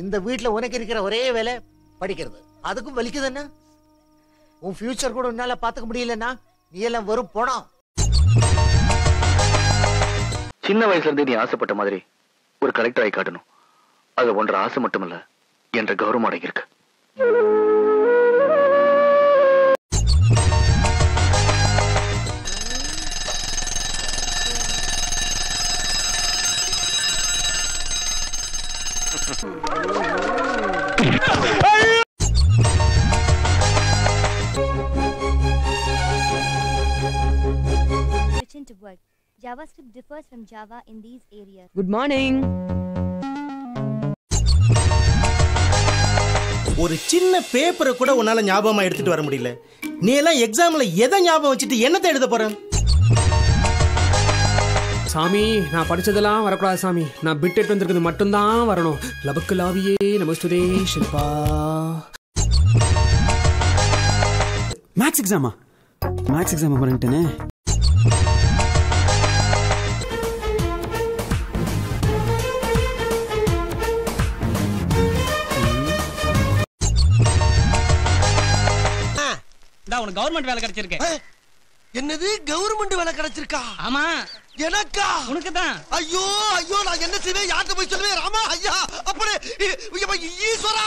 இந்த வீட்ல உனக்கு இருக்கிற ஒரே வேலை படிக்கிறது அதுக்கும் வலிக்குது என்ன உன் ஃபியூச்சர் கூட உன்னால பாத்துக்க முடியலன்னா நீ எல்லாம் வெறும் பணம் சின்ன வயசுல இருந்தே நீ ஆசைப்பட்ட மாதிரி ஒரு கலெக்டர் ஆகி காட்டணும் அது ஒன்ற ஆசை மட்டுமல்ல என்ற கௌரவம் அடங்கியிருக்கு Return to work. JavaScript differs from Java in these areas. Good morning ஒரு சின்ன பேப்பரை கூட உன்னால ஞாபகமா எடுத்துட்டு வர முடியல நீ எல்லாம் எக்ஸாம்ல எதை ஞாபகம் வச்சுட்டு என்னத்தை எழுத போற சாமி நான் படிச்சதெல்லாம் வரக்கூடாது சாமி நான் பிட் எட்டு வந்திருக்கிறது மட்டும்தான் வரணும் லபக்கு லாவியே நமஸ்துதே ஷில்பா மேக்ஸ் எக்ஸாமா மேக்ஸ் எக்ஸாம் பண்ணிட்டேனே இந்தா உனக்கு கவர்மெண்ட் வேலை கிடைச்சிருக்கு என்னது கவர்மெண்ட் வேலை கிடைச்சிருக்கா ஆமா எனக்கா உனக்கு தான் ஐயோ ஐயோ நான் என்ன செய்வேன் யார்கிட்ட போய் சொல்லுவேன் ராமா ஐயா அப்படி ஈஸ்வரா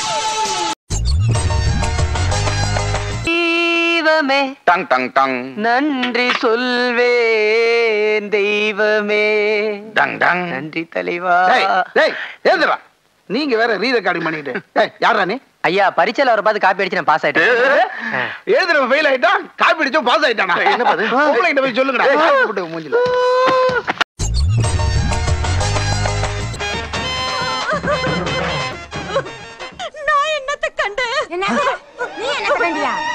தெய்வமே டங் டங் டங் நன்றி சொல்வேன் தெய்வமே டங் டங் நன்றி தலைவா ஏந்துடா நீங்க வேற ரீ ரெக்கார்டிங் பண்ணிட்டு ஏய் யாரா நீ ஐயா பரீட்சையில ஒரு பார்த்து காப்பி அடிச்சு நான் பாஸ் ஆயிட்டேன் எழுதுறவன் ஃபெயில் ஆயிட்டான் காப்பி அடிச்சும் பாஸ் ஆயிட்டானா என்ன பாது உங்களை கிட்ட போய் சொல்லுங்கடா காப்பி போட்டு மூஞ்சில நான் என்னத்த கண்டேன் நீ என்ன கண்டியா